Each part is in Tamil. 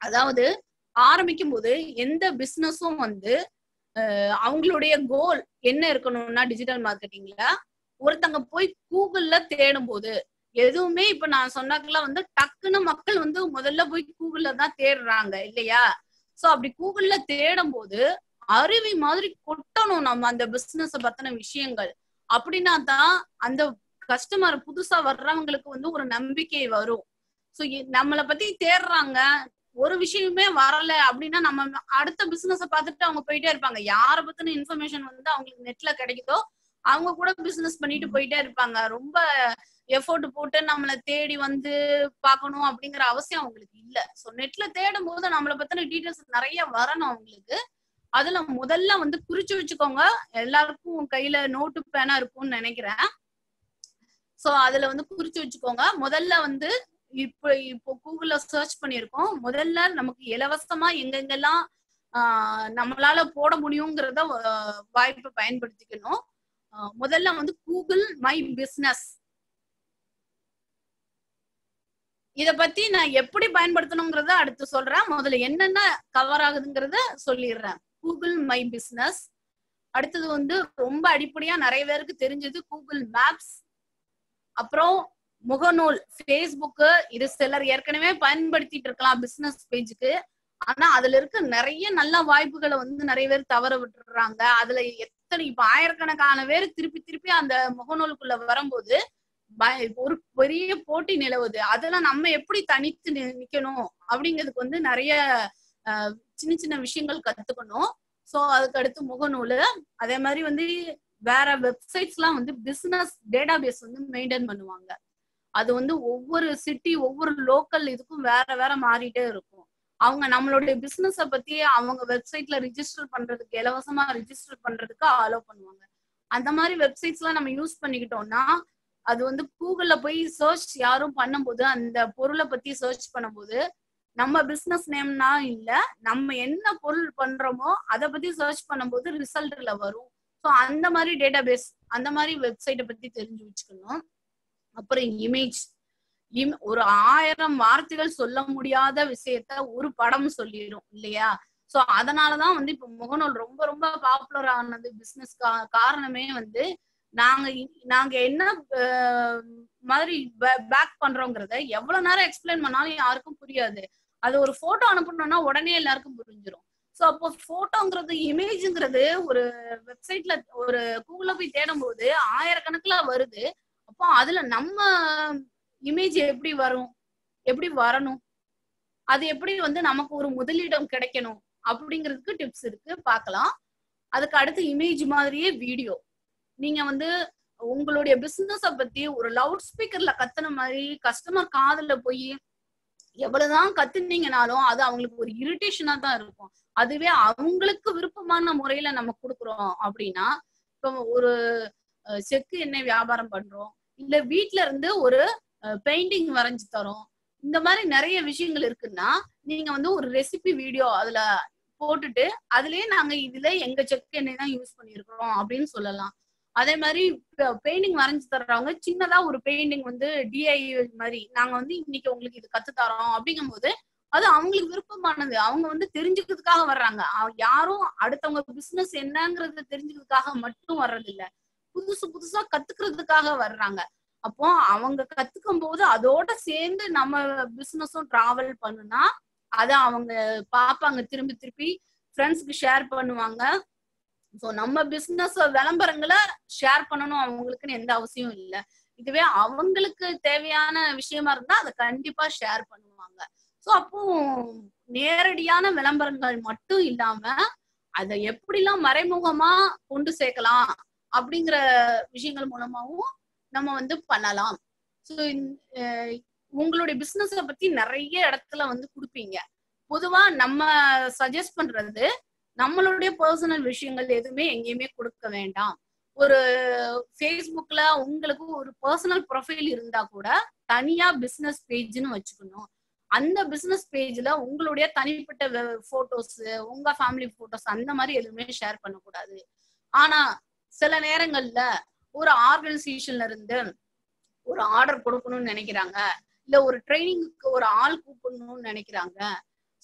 அதாவது ஆரம்பிக்கும் போது எந்த பிசினஸும் வந்து அஹ், அவங்களுடைய கோல் என்ன இருக்கணும்னா டிஜிட்டல் மார்க்கெட்டிங்ல ஒருத்தங்க போய் கூகுள்ல தேடும் போது எதுவுமே இப்ப நான் சொன்னாக்கல வந்து டக்குன்னு மக்கள் வந்து முதல்ல போய் கூகுள்ல தான் தேடுறாங்க இல்லையா சோ அப்படி கூகுள்ல தேடும் போது அருவி மாதிரி கொட்டணும் நம்ம அந்த பிசினஸ் பத்தின விஷயங்கள் அப்படின்னா தான் அந்த கஸ்டமர் புதுசா வர்றவங்களுக்கு வந்து ஒரு நம்பிக்கை வரும் சோ நம்மளை பத்தி தேடுறாங்க ஒரு விஷயமே வரல அப்படின்னா நம்ம அடுத்த பிசினஸ் பார்த்துட்டு அவங்க போயிட்டே இருப்பாங்க யார பத்தின இன்ஃபர்மேஷன் வந்து அவங்களுக்கு நெட்ல கிடைக்குதோ அவங்க கூட பிசினஸ் பண்ணிட்டு போயிட்டே இருப்பாங்க ரொம்ப எஃபோர்ட் போட்டு நம்மளை தேடி வந்து பார்க்கணும் அப்படிங்கிற அவசியம் அவங்களுக்கு இல்ல சோ நெட்ல தேடும் போது நம்மளை பத்தின டீடைல்ஸ் நிறைய வரணும் அவங்களுக்கு அதுல முதல்ல வந்து குறிச்சு வச்சுக்கோங்க எல்லாருக்கும் கையில நோட்டு பேனா இருக்கும்னு நினைக்கிறேன் சோ அதுல வந்து குறிச்சு வச்சுக்கோங்க முதல்ல வந்து இப்போ இப்போ கூகுள்ல சர்ச் பண்ணியிருக்கோம் முதல்ல நமக்கு இலவசமா எங்கெங்கெல்லாம் ஆஹ் நம்மளால போட முடியுங்கிறத ஆஹ் வாய்ப்பை பயன்படுத்திக்கணும் ஆஹ் முதல்ல வந்து கூகுள் மை பிசினஸ் இத பத்தி நான் எப்படி பயன்படுத்தணுங்கிறத அடுத்து சொல்றேன் முதல்ல என்னென்ன கவர் ஆகுதுங்கிறத சொல்லிடுறேன் கூகுள் மை பிசினஸ் அடுத்தது வந்து ரொம்ப அடிப்படையா நிறைய பேருக்கு தெரிஞ்சது கூகுள் மேப்ஸ் அப்புறம் முகநூல் ஃபேஸ்புக்கு இது சிலர் ஏற்கனவே பயன்படுத்திட்டு இருக்கலாம் பிசினஸ் பேஜுக்கு ஆனா அதுல இருக்க நிறைய நல்ல வாய்ப்புகளை வந்து நிறைய பேர் தவற விட்டுறாங்க அதுல எத்தனை இப்ப ஆயிரக்கணக்கான பேர் திருப்பி திருப்பி அந்த முகநூலுக்குள்ள வரும்போது பய- ஒரு பெரிய போட்டி நிலவுது அதெல்லாம் நம்ம எப்படி தனித்து நி- நிக்கணும் அப்படிங்கிறதுக்கு வந்து நிறைய அஹ், சின்ன சின்ன விஷயங்கள் கத்துக்கணும் சோ அதுக்கு அடுத்து முகநூல் அதே மாதிரி வந்து வேற வெப்சைட்ஸ் எல்லாம் வந்து பிசினஸ் டேட்டாபேஸ் வந்து மெயின்டைன் பண்ணுவாங்க அது வந்து ஒவ்வொரு சிட்டி ஒவ்வொரு லோக்கல் இதுக்கும் வேற வேற மாறிட்டே இருக்கும் அவங்க நம்மளுடைய பிசினஸ பத்தி அவங்க வெப்சைட்ல ரிஜிஸ்டர் பண்றதுக்கு இலவசமா ரிஜிஸ்டர் பண்றதுக்கு அலோ பண்ணுவாங்க அந்த மாதிரி வெப்சைட்ஸ் எல்லாம் நம்ம யூஸ் பண்ணிக்கிட்டோம்னா அது வந்து கூகுள்ல போய் சர்ச் யாரும் பண்ணும்போது அந்த பொருளை பத்தி சர்ச் பண்ணும்போது நம்ம பிசினஸ் நேம்னா இல்ல நம்ம என்ன பொருள் பண்றோமோ அதை பத்தி சர்ச் பண்ணும்போது ரிசல்ட்ல வரும் ஸோ அந்த மாதிரி டேட்டாபேஸ் அந்த மாதிரி வெப்சைட்டை பத்தி தெரிஞ்சு வச்சுக்கணும் அப்புறம் இமேஜ் ஒரு ஆயிரம் வார்த்தைகள் சொல்ல முடியாத விஷயத்த ஒரு படம் சொல்லிடும் இல்லையா சோ அதனாலதான் வந்து இப்ப முகநூல் ரொம்ப ரொம்ப பாப்புலர் ஆனது பிசினஸ் காரணமே வந்து நாங்க இ- நாங்க என்ன அஹ், மாதிரி பேக் பண்றோங்கிறத எவ்வளவு நேரம் எக்ஸ்பிளைன் பண்ணாலும் யாருக்கும் புரியாது அது ஒரு போட்டோ அனுப்பணும்னா உடனே எல்லாருக்கும் புரிஞ்சிடும் சோ அப்போ போட்டோங்கிறது இமேஜ்ங்கிறது ஒரு வெப்சைட்ல ஒரு கூகுள்ல போய் தேடும் போது ஆயிரக்கணக்குல வருது அப்போ அதுல நம்ம இமேஜ் எப்படி வரும் எப்படி வரணும் அது எப்படி வந்து நமக்கு ஒரு முதலிடம் கிடைக்கணும் அப்படிங்கிறதுக்கு டிப்ஸ் இருக்கு பார்க்கலாம் அதுக்கு அடுத்து இமேஜ் மாதிரியே வீடியோ நீங்க வந்து உங்களுடைய பிசினஸ பத்தி ஒரு லவுட் ஸ்பீக்கர்ல கத்துன மாதிரி கஸ்டமர் காதுல போய் எவ்வளவுதான் கத்துனீங்கனாலும் அது அவங்களுக்கு ஒரு இரிட்டேஷனா தான் இருக்கும் அதுவே அவங்களுக்கு விருப்பமான முறையில நம்ம கொடுக்குறோம் அப்படின்னா இப்போ ஒரு செக்கு எண்ணெய் வியாபாரம் பண்றோம் இல்ல வீட்ல இருந்து ஒரு பெயிண்டிங் வரைஞ்சு தரோம் இந்த மாதிரி நிறைய விஷயங்கள் இருக்குன்னா நீங்க வந்து ஒரு ரெசிபி வீடியோ அதுல போட்டுட்டு அதுலயே நாங்க இதுல எங்க செக் எண்ணெய் தான் யூஸ் பண்ணிருக்கிறோம் அப்படின்னு சொல்லலாம் அதே மாதிரி பெயிண்டிங் வரைஞ்சு தர்றவங்க சின்னதா ஒரு பெயிண்டிங் வந்து டிஐ மாதிரி நாங்க வந்து இன்னைக்கு உங்களுக்கு இது கத்து தரோம் அப்படிங்கும் போது அது அவங்களுக்கு விருப்பமானது அவங்க வந்து தெரிஞ்சுக்கிறதுக்காக வர்றாங்க அவ- யாரும் அடுத்தவங்க பிசினஸ் என்னங்கறத தெரிஞ்சுக்கிறதுக்காக மட்டும் வர்றது இல்ல புதுசு புதுசா கத்துக்கிறதுக்காக வர்றாங்க அப்போ அவங்க கத்துக்கும் போது அதோட சேர்ந்து நம்ம பிசினஸும் டிராவல் பண்ணுனா அத அவங்க பாப்பாங்க திரும்பி திருப்பி ஃப்ரெண்ட்ஸ்க்கு ஷேர் பண்ணுவாங்க ஸோ நம்ம பிசினஸ் விளம்பரங்களை ஷேர் பண்ணணும் அவங்களுக்குன்னு எந்த அவசியம் இல்லை இதுவே அவங்களுக்கு தேவையான விஷயமா இருந்தா அதை கண்டிப்பா ஷேர் பண்ணுவாங்க ஸோ அப்போ நேரடியான விளம்பரங்கள் மட்டும் இல்லாம அதை எப்படிலாம் மறைமுகமா கொண்டு சேர்க்கலாம் அப்படிங்கிற விஷயங்கள் மூலமாவும் நம்ம வந்து பண்ணலாம் ஸோ உங்களுடைய பிசினஸ பத்தி நிறைய இடத்துல வந்து கொடுப்பீங்க பொதுவா நம்ம சஜஸ்ட் பண்றது நம்மளுடைய பர்சனல் விஷயங்கள் எதுவுமே எங்கேயுமே கொடுக்க வேண்டாம் ஒரு ஃபேஸ்புக்ல உங்களுக்கு ஒரு பர்சனல் ப்ரொஃபைல் இருந்தா கூட தனியா பிசினஸ் பேஜ்னு வச்சுக்கணும் அந்த பிசினஸ் பேஜ்ல உங்களுடைய தனிப்பட்ட போட்டோஸ் உங்க ஃபேமிலி போட்டோஸ் அந்த மாதிரி எதுவுமே ஷேர் பண்ணக்கூடாது ஆனா சில நேரங்கள்ல ஒரு ஆர்கனைசேஷன்ல இருந்து ஒரு ஆர்டர் கொடுக்கணும்னு நினைக்கிறாங்க இல்ல ஒரு ட்ரைனிங்க்கு ஒரு ஆள் கூப்பிடணும்னு நினைக்கிறாங்க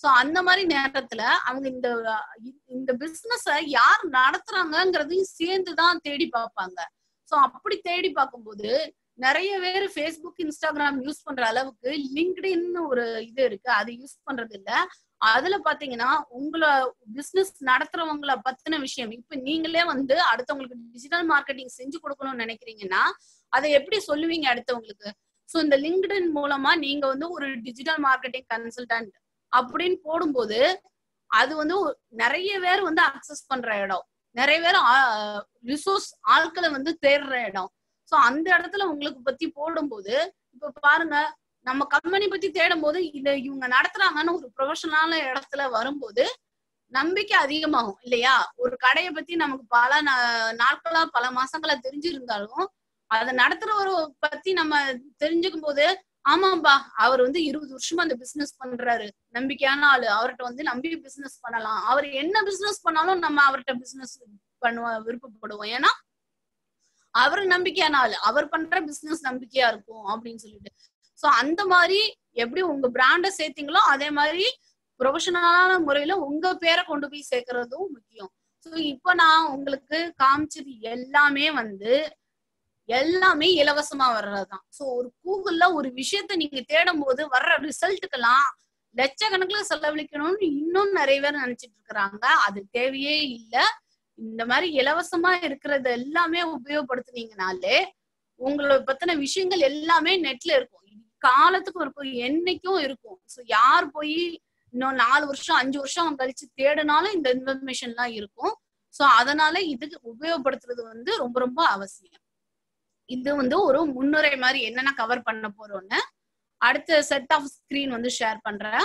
சோ அந்த மாதிரி நேரத்துல அவங்க இந்த இந்த பிசினஸ யார் நடத்துறாங்கங்கிறதையும் சேர்ந்துதான் தேடி பார்ப்பாங்க சோ அப்படி தேடி பார்க்கும்போது நிறைய பேர் ஃபேஸ்புக் இன்ஸ்டாகிராம் யூஸ் பண்ற அளவுக்கு லிங்க்டின் ஒரு இது இருக்கு அது யூஸ் பண்றது இல்ல அதுல பாத்தீங்கன்னா உங்களை பிசினஸ் நடத்துறவங்கள பத்தின விஷயம் இப்ப நீங்களே வந்து அடுத்தவங்களுக்கு டிஜிட்டல் மார்க்கெட்டிங் செஞ்சு கொடுக்கணும்னு நினைக்கிறீங்கன்னா அதை எப்படி சொல்லுவீங்க அடுத்தவங்களுக்கு சோ இந்த லிங்க்டின் மூலமா நீங்க வந்து ஒரு டிஜிட்டல் மார்க்கெட்டிங் கன்சல்டன்ட் அப்படின்னு போடும்போது அது வந்து நிறைய பேர் வந்து அக்சஸ் பண்ற இடம் நிறைய பேர் ரிசோர்ஸ் ஆட்களை வந்து தேடுற இடம் சோ அந்த இடத்துல உங்களுக்கு பத்தி போடும்போது இப்ப பாருங்க நம்ம கம்பெனி பத்தி தேடும் போது இத இவங்க நடத்துறாங்கன்னு ஒரு ப்ரொஃபஷனலான இடத்துல வரும்போது நம்பிக்கை அதிகமாகும் இல்லையா ஒரு கடையை பத்தி நமக்கு பல நாட்களா பல மாசங்களா தெரிஞ்சிருந்தாலும் அதை நடத்துறவரை பத்தி நம்ம தெரிஞ்சுக்கும் போது ஆமாம்பா அவர் வந்து இருபது வருஷமா அந்த பிசினஸ் பண்றாரு நம்பிக்கையான ஆளு அவர்கிட்ட வந்து நம்பி பிசினஸ் பண்ணலாம் அவர் என்ன பிசினஸ் பண்ணாலும் நம்ம அவர்கிட்ட பிசினஸ் பண்ணுவோம் விருப்பப்படுவோம் ஏன்னா அவர் நம்பிக்கையான ஆளு அவர் பண்ற பிசினஸ் நம்பிக்கையா இருக்கும் அப்படின்னு சொல்லிட்டு சோ அந்த மாதிரி எப்படி உங்க பிராண்ட சேர்த்தீங்களோ அதே மாதிரி ப்ரொஃபஷனலான முறையில உங்க பேரை கொண்டு போய் சேர்க்கறதும் முக்கியம் சோ இப்ப நான் உங்களுக்கு காமிச்சது எல்லாமே வந்து எல்லாமே இலவசமா வர்றதுதான் சோ ஒரு கூகுள்ல ஒரு விஷயத்த நீங்க தேடும் போது வர்ற ரிசல்ட்டுக்கெல்லாம் லட்சக்கணக்கில் செலவழிக்கணும்னு இன்னும் நிறைய பேர் நினைச்சிட்டு இருக்கிறாங்க அது தேவையே இல்ல இந்த மாதிரி இலவசமா இருக்கிறது எல்லாமே உபயோகப்படுத்துனீங்கனாலே உங்களை பத்தின விஷயங்கள் எல்லாமே நெட்ல இருக்கும் காலத்துக்கும் இருக்கும் என்னைக்கும் இருக்கும் ஸோ யார் போய் இன்னும் நாலு வருஷம் அஞ்சு வருஷம் கழிச்சு தேடினாலும் இந்த இன்ஃபர்மேஷன் எல்லாம் இருக்கும் ஸோ அதனால இதுக்கு உபயோகப்படுத்துறது வந்து ரொம்ப ரொம்ப அவசியம் இது வந்து ஒரு முன்னுரை மாதிரி என்னென்ன கவர் பண்ண போறோம்னு அடுத்த செட் ஆஃப் ஸ்கிரீன் வந்து ஷேர் பண்றேன்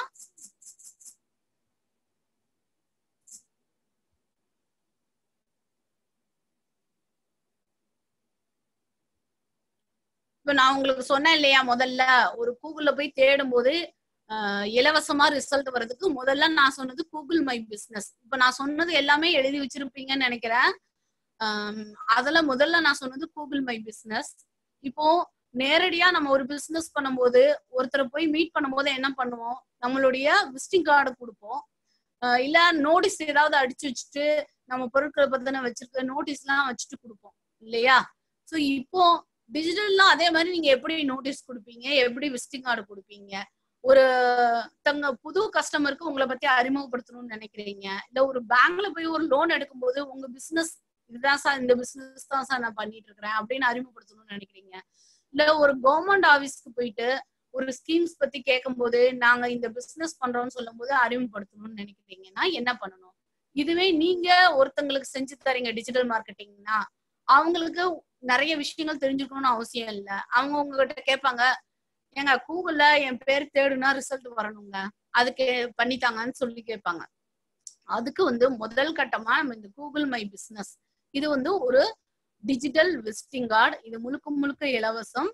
இப்ப நான் உங்களுக்கு சொன்னேன் இல்லையா முதல்ல ஒரு கூகுள்ல போய் தேடும் போது இலவசமா ரிசல்ட் வர்றதுக்கு முதல்ல நான் சொன்னது கூகுள் மை பிசினஸ் இப்ப நான் சொன்னது எல்லாமே எழுதி வச்சிருப்பீங்கன்னு நினைக்கிறேன் அதுல முதல்ல நான் சொன்னது கூகுள் மை பிசினஸ் இப்போ நேரடியா நம்ம ஒரு பிசினஸ் பண்ணும்போது ஒருத்தரை போய் மீட் பண்ணும்போது என்ன பண்ணுவோம் நம்மளுடைய விசிட்டிங் கார்டு கொடுப்போம் இல்ல நோட்டீஸ் ஏதாவது அடிச்சு வச்சுட்டு நம்ம பொருட்களை பத்தின வச்சிருக்க நோட்டீஸ் எல்லாம் வச்சுட்டு கொடுப்போம் இல்லையா சோ இப்போ டிஜிட்டல்லாம் அதே மாதிரி நீங்க எப்படி நோட்டீஸ் கொடுப்பீங்க எப்படி விசிட்டிங் கார்டு கொடுப்பீங்க ஒரு தங்க புது கஸ்டமருக்கு உங்களை பத்தி அறிமுகப்படுத்தணும்னு நினைக்கிறீங்க இல்ல ஒரு பேங்க்ல போய் ஒரு லோன் எடுக்கும்போது உங்க பிசினஸ் இதுதான் சார் இந்த பிசினஸ் தான் சார் நான் பண்ணிட்டு இருக்கிறேன் அப்படின்னு அறிமுகப்படுத்தணும்னு நினைக்கிறீங்க இல்ல ஒரு கவர்மெண்ட் ஆபீஸ்க்கு போயிட்டு ஒரு ஸ்கீம்ஸ் பத்தி கேட்கும் போது நாங்க இந்த பிசினஸ் பண்றோம்னு சொல்லும் போது அறிமுகப்படுத்தணும்னு நினைக்கிறீங்கன்னா என்ன பண்ணணும் இதுவே நீங்க ஒருத்தங்களுக்கு செஞ்சு தரீங்க டிஜிட்டல் மார்க்கெட்டிங்னா அவங்களுக்கு நிறைய விஷயங்கள் தெரிஞ்சுக்கணும்னு அவசியம் இல்ல அவங்க உங்ககிட்ட கேட்பாங்க ஏங்க கூகுள்ல என் பேர் தேடுனா ரிசல்ட் வரணுங்க அதுக்கு பண்ணித்தாங்கன்னு சொல்லி கேட்பாங்க அதுக்கு வந்து முதல் கட்டமா நம்ம இந்த கூகுள் மை பிசினஸ் இது வந்து ஒரு டிஜிட்டல் விசிட்டிங் கார்டு இது முழுக்க முழுக்க இலவசம்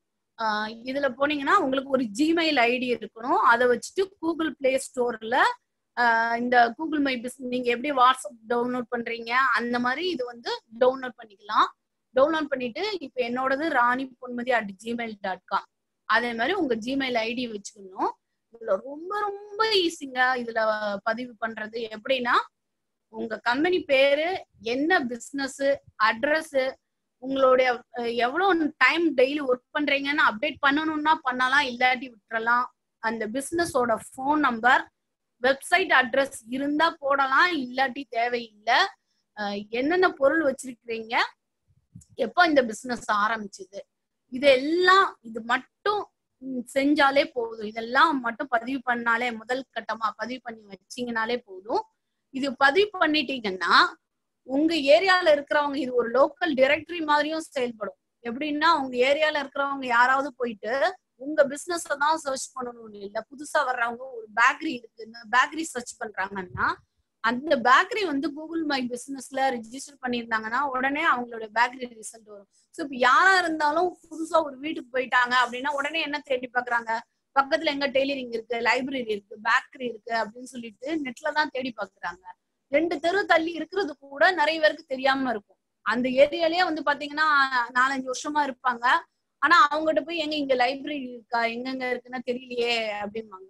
இதுல போனீங்கன்னா உங்களுக்கு ஒரு ஜிமெயில் ஐடி இருக்கணும் அதை வச்சுட்டு கூகுள் பிளே ஸ்டோர்ல இந்த கூகுள் மை பிஸ் நீங்க எப்படி வாட்ஸ்அப் டவுன்லோட் பண்றீங்க அந்த மாதிரி இது வந்து டவுன்லோட் பண்ணிக்கலாம் டவுன்லோட் பண்ணிட்டு இப்ப என்னோடது Rani Ponmathi at Gmail dot com அதே மாதிரி உங்க ஜிமெயில் ஐடி வச்சுக்கணும் இதுல ரொம்ப ரொம்ப ஈஸிங்க இதுல பதிவு பண்றது எப்படின்னா உங்க கம்பெனி பேரு என்ன பிசினஸ் அட்ரஸ் உங்களுடைய எவ்வளவு டைம் டெய்லி ஒர்க் பண்றீங்கன்னு அப்டேட் பண்ணணும்னா பண்ணலாம் இல்லாட்டி விட்டுறலாம் அந்த பிசினஸோட ஃபோன் நம்பர் வெப்சைட் அட்ரஸ் இருந்தா போடலாம் இல்லாட்டி தேவையில்லை என்னென்ன பொருள் வச்சிருக்கிறீங்க எப்போ இந்த பிசினஸ் ஆரம்பிச்சது இதெல்லாம் இது மட்டும் செஞ்சாலே போதும் இதெல்லாம் மட்டும் பதிவு பண்ணாலே முதல் கட்டமா பதிவு பண்ணி வச்சீங்கனாலே போதும் இது பதிவு பண்ணிட்டீங்கன்னா உங்க ஏரியால இருக்கிறவங்க இது ஒரு லோக்கல் டைரக்டரி மாதிரியும் செயல்படும் எப்படின்னா உங்க ஏரியால இருக்கிறவங்க யாராவது போயிட்டு உங்க பிசினஸ் தான் சர்ச் பண்ணணும்னு இல்ல புதுசா வர்றவங்க ஒரு பேக்கரி இருக்கு இந்த பேக்கரி சர்ச் பண்றாங்கன்னா அந்த பேக்கரி வந்து கூகுள் மை பிசினஸ்ல ரிஜிஸ்டர் பண்ணியிருந்தாங்கன்னா உடனே அவங்களோட பேக்கரி ரிசல்ட் வரும் ஸோ இப்போ யாரா இருந்தாலும் புதுசா ஒரு வீட்டுக்கு போயிட்டாங்க அப்படின்னா உடனே என்ன தேடி பாக்குறாங்க பக்கத்துல எங்க டெய்லரிங் இருக்கு லைப்ரரி இருக்கு பேக்கரி இருக்கு அப்படின்னு சொல்லிட்டு நெட்ல தான் தேடி பாக்குறாங்க ரெண்டு தெரு தள்ளி இருக்கிறது கூட நிறைய பேருக்கு தெரியாம இருக்கும் அந்த ஏரியாலயே வந்து பாத்தீங்கன்னா நாலஞ்சு வருஷமா இருப்பாங்க ஆனா அவங்ககிட்ட போய் எங்க இங்க லைப்ரரி இருக்கா எங்கெங்க இருக்குன்னா தெரியலையே அப்படிம்பாங்க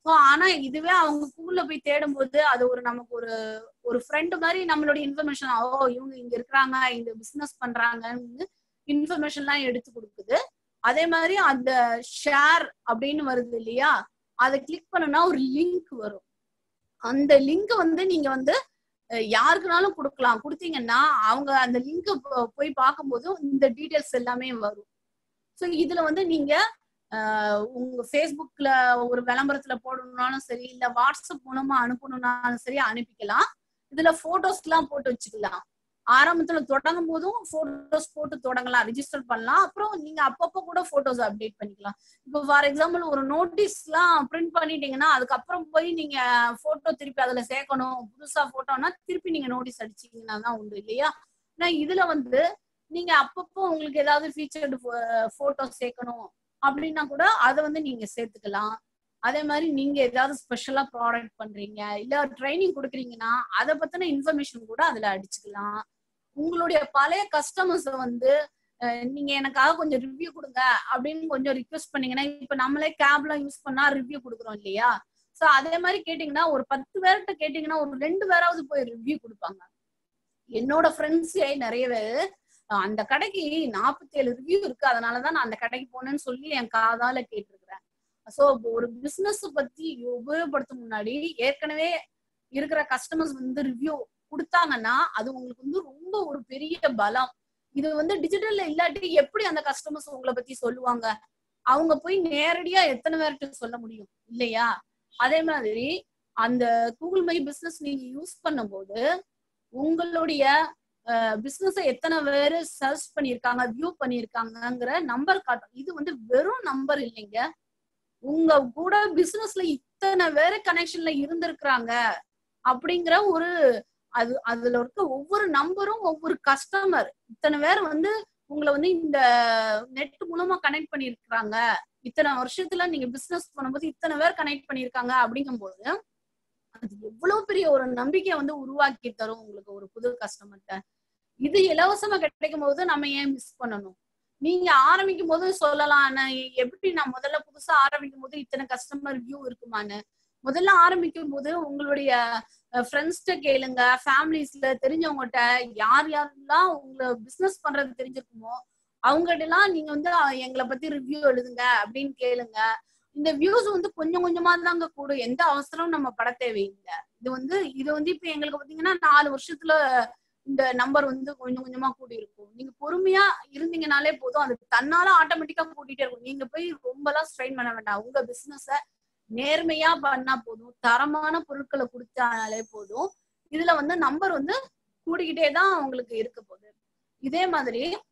ஸோ ஆனா இதுவே அவங்க கூகுள்ல போய் தேடும் போது அது ஒரு நமக்கு ஒரு ஒரு ஃப்ரெண்டு மாதிரி நம்மளுடைய இன்ஃபர்மேஷன் ஓ இவங்க இங்க இருக்கிறாங்க இந்த பிசினஸ் பண்றாங்கன்னு இன்ஃபர்மேஷன்லாம் எடுத்து கொடுக்குது அதே மாதிரி அந்த ஷேர் அப்படின்னு வருது இல்லையா அதை கிளிக் பண்ணுனா ஒரு லிங்க் வரும் அந்த லிங்க் வந்து நீங்க வந்து அஹ், யாருக்குனாலும் கொடுக்கலாம் கொடுத்தீங்கன்னா அவங்க அந்த லிங்க் போய் பார்க்கும்போது இந்த டீடைல்ஸ் எல்லாமே வரும் ஸோ இதுல வந்து நீங்க ஆஹ், உங்க ஃபேஸ்புக்ல ஒரு விளம்பரத்துல போடணும்னாலும் சரி இல்ல வாட்ஸ்அப் மூலமா அனுப்பணும்னாலும் சரி அனுப்பிக்கலாம் இதுல போட்டோஸ் எல்லாம் போட்டு வச்சுக்கலாம் ஆரம்பத்துல தொடங்கும் போதும் போட்டோஸ் போட்டு தொடங்கலாம் ரிஜிஸ்டர் பண்ணலாம் அப்புறம் நீங்க அப்பப்போ கூட போட்டோஸ் அப்டேட் பண்ணிக்கலாம் இப்போ ஃபார் எக்ஸாம்பிள் ஒரு நோட்டீஸ் எல்லாம் பிரிண்ட் பண்ணிட்டீங்கன்னா அதுக்கப்புறம் போய் நீங்க போட்டோ திருப்பி அதுல சேர்க்கணும் புதுசா போட்டோனா திருப்பி நீங்க நோட்டீஸ் அடிச்சீங்கன்னா தான் உண்டு இல்லையா ஆனா இதுல வந்து நீங்க அப்பப்போ உங்களுக்கு ஏதாவது ஃபீச்சர்டு போட்டோ சேர்க்கணும் அப்படின்னா கூட அதை வந்து நீங்க சேர்த்துக்கலாம் அதே மாதிரி நீங்க ஏதாவது ஸ்பெஷலா ப்ராடக்ட் பண்றீங்க இல்ல ட்ரைனிங் கொடுக்குறீங்கன்னா அதை பத்தின இன்ஃபர்மேஷன் கூட அதுல அடிச்சுக்கலாம் உங்களுடைய பழைய கஸ்டமர்ஸ் வந்து அஹ், நீங்க எனக்காக கொஞ்சம் ரிவ்யூ கொடுங்க அப்படின்னு கொஞ்சம் ரிக்வெஸ்ட் பண்ணீங்கன்னா இப்ப நம்மளே கேப்லாம் யூஸ் பண்ணா ரிவ்யூ கொடுக்குறோம் இல்லையா சோ அதே மாதிரி கேட்டீங்கன்னா ஒரு பத்து பேர்கிட்ட கேட்டீங்கன்னா ஒரு ரெண்டு பேராவது போய் ரிவ்யூ கொடுப்பாங்க என்னோட ஃப்ரெண்ட்ஸே நிறைய பேர் அஹ், அந்த கடைக்கு நாற்பத்தி ஏழு ரிவ்யூ இருக்கு அதனாலதான் நான் அந்த கடைக்கு போனேன்னு சொல்லி என் காதால கேட்டிருக்கிறேன் சோ ஒரு பிசினஸ் பத்தி உபயோகப்படுத்தும் முன்னாடி ஏற்கனவே இருக்கிற கஸ்டமர்ஸ் வந்து ரிவ்யூ கொடுத்தாங்கன்னா அது உங்களுக்கு வந்து ரொம்ப ஒரு பெரிய பலம் இது வந்து டிஜிட்டல்ல இல்லாட்டி எப்படி அந்த கஸ்டமர்ஸ் உங்களை பத்தி சொல்லுவாங்க அவங்க போய் நேரடியா எத்தனை பேர்கிட்ட சொல்ல முடியும் இல்லையா அதே மாதிரி அந்த கூகுள் மை பிசினஸ் நீங்க யூஸ் பண்ணும்போது உங்களுடைய பிசினஸ் எத்தனை பேரு சர்ச் பண்ணிருக்காங்க வியூ பண்ணிருக்காங்கங்கிற நம்பர் காட்டும் இது வந்து வெறும் நம்பர் இல்லைங்க உங்க கூட பிசினஸ்ல இத்தனை பேரு கனெக்ஷன்ல இருந்திருக்கிறாங்க அப்படிங்கிற ஒரு அது அதுல இருக்க ஒவ்வொரு நம்பரும் ஒவ்வொரு கஸ்டமர் இத்தனை பேர் வந்து உங்களை வந்து இந்த நெட் மூலமா கனெக்ட் பண்ணிருக்காங்க இத்தனை வருஷத்துல நீங்க பிசினஸ் பண்ணும்போது இத்தனை பேர் கனெக்ட் பண்ணிருக்காங்க அப்படிங்கும்போது அது எவ்வளவு பெரிய ஒரு நம்பிக்கையை வந்து உருவாக்கி தரும் உங்களுக்கு ஒரு புது கஸ்டமர்கிட்ட இது இலவசமா கிடைக்கும் போது நம்ம ஏன் மிஸ் பண்ணணும் நீங்க ஆரம்பிக்கும் போது சொல்லலாம் நான் எப்படி நான் முதல்ல புதுசா ஆரம்பிக்கும் போது இத்தனை கஸ்டமர் வியூ இருக்குமான்னு முதல்ல ஆரம்பிக்கும் போது உங்களுடைய ஃப்ரெண்ட்ஸ்கிட்ட கேளுங்க ஃபேமிலிஸ்ல தெரிஞ்சவங்ககிட்ட யார் யாரெல்லாம் உங்களை பிசினஸ் பண்றது தெரிஞ்சிருக்குமோ அவங்ககிட்ட எல்லாம் நீங்க வந்து அஹ், எங்களை பத்தி ரிவ்யூ எழுதுங்க அப்படின்னு கேளுங்க இந்த வியூஸ் வந்து கொஞ்சம் கொஞ்சமா தாங்க கூடும் எந்த அவசரமும் நம்ம பட தேவையில்லை இது வந்து இது வந்து இப்ப எங்களுக்கு பாத்தீங்கன்னா நாலு வருஷத்துல இந்த நம்பர் வந்து கொஞ்சம் கொஞ்சமா கூடி இருக்கும் நீங்க பொறுமையா இருந்தீங்கனாலே போதும் அது தன்னால ஆட்டோமேட்டிக்கா கூட்டிட்டே இருக்கும் நீங்க போய் ரொம்பலாம் ஸ்ட்ரெயின் பண்ண வேண்டாம் உங்க பிசினஸ நேர்மையா பண்ணா போதும் தரமான பொருட்களை கொடுத்தாலே போதும் இதுல வந்து நம்பர் வந்து கூடிக்கிட்டே தான் உங்களுக்கு இருக்க போகுது இதே மாதிரி